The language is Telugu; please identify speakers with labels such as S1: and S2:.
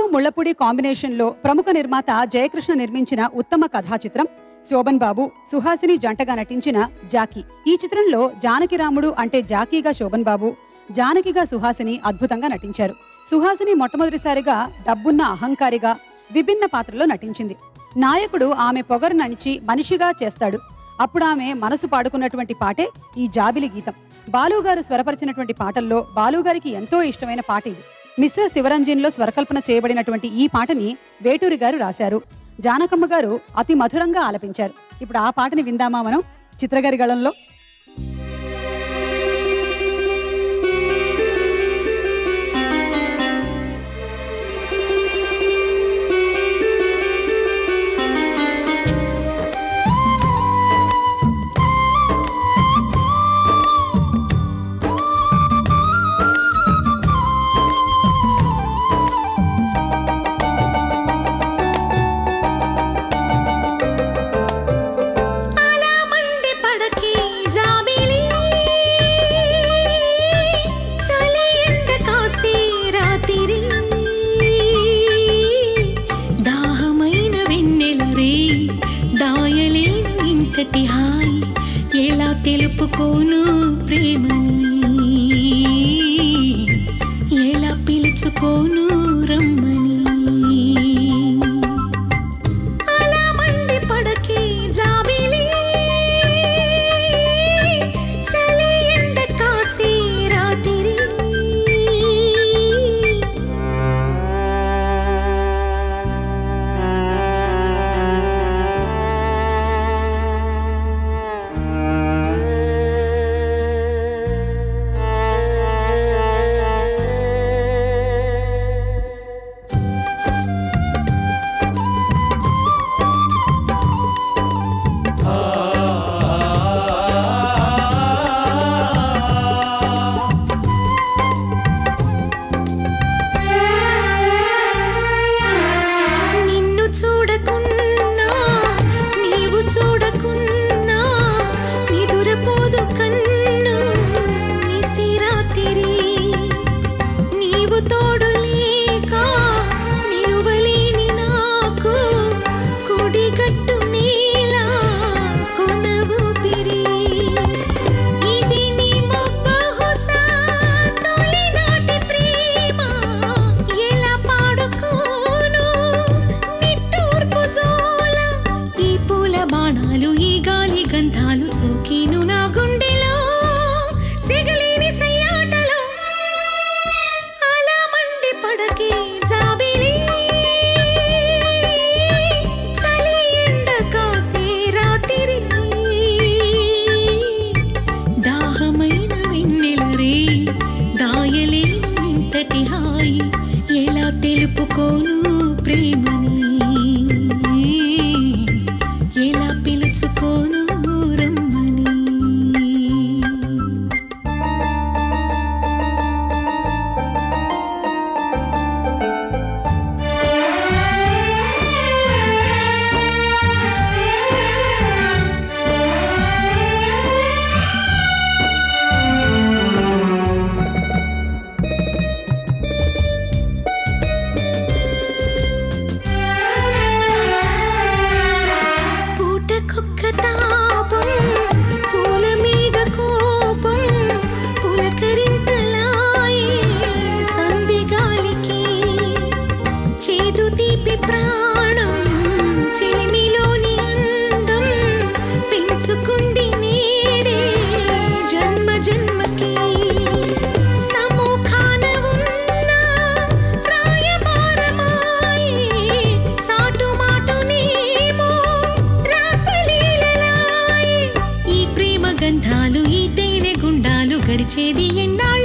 S1: ముళ్లపూడి కాంబినేషన్లో ప్రముఖ నిర్మాత జయకృష్ణ నిర్మించిన ఉత్తమ కథా చిత్రం శోభన్ బాబు సుహాసిని జంటగా నటించిన జాకీ ఈ చిత్రంలో జానకిరాముడు అంటే జాకీగా శోభన్ బాబు జానకిగా సుహాసిని అద్భుతంగా నటించారు సుహాసిని మొట్టమొదటిసారిగా డబ్బున్న అహంకారిగా విభిన్న పాత్రలో నటించింది నాయకుడు ఆమె పొగరు నడిచి మనిషిగా చేస్తాడు అప్పుడు ఆమె మనసు పాడుకున్నటువంటి పాటే ఈ జాబిలి గీతం బాలుగారు స్వరపరిచినటువంటి పాటల్లో బాలుగారికి ఎంతో ఇష్టమైన పాట ఇది మిశ్ర శివరంజన్లో స్వరకల్పన చేయబడినటువంటి ఈ పాటని వేటూరి గారు రాశారు జానకమ్మ గారు అతి మధురంగా ఆలపించారు ఇప్పుడు ఆ పాటని విందామా మనం చిత్రగారి గళంలో
S2: అలా మండి పడకే జాబిలి చలి ఎండ కాసే రాతిరి దాహమైన వెన్నెల రే దాయలేను ఇంతటి హాయి ఎలా తెలుపుకోను ప్రేమని ఎలా పిలుచుకోను రమ్మని అలా మండి పడకే జాబిలి చలి ఎండ కాసే రాతిరి నిన్ను చూడకున్నా నీవు చూడకున్నా నిదురపోదు కన్ను నిసిరాతిరి నీవు తోడు లేక నిలువలేని నాకు కుడిగట్టు నేల కొనవు పిరి ఇది నీ బహుశా తొలినాటి ప్రేమ ఎలా పాడుకోను నిట్టూర్పు జోల ఈ పూల బాణాలు ఈ గాలి గంధాలు సోకిను నా గుండెలో సిగలేని సయ్యాటలో అలా మండి పడకే జాబిలి చలి ఎండ కాసే రాతిరి దాహమైన వెన్నెల రే దాయలేను ఇంతటి హాయి ఎలా తెలుపుకోను ప్రేమని ఎలా పిలుచుకోను రమ్మని పూటకొక్క తాపం పూల మీద కోపం పులకరింతలాయే సంధి గాలికి చేదు తీపి ప్రాణం చెలిమిలోని అందం పెంచుకుంది నేడే జన్మ జన్మకి సముఖాన ఉన్న రాయబారమాయే చాటుమాటునేమో రాసలీలలాయే ఈ ప్రేమ గంధాలు ఈ తేనె గుండాలు గడిచేది ఎన్నాళ్ళు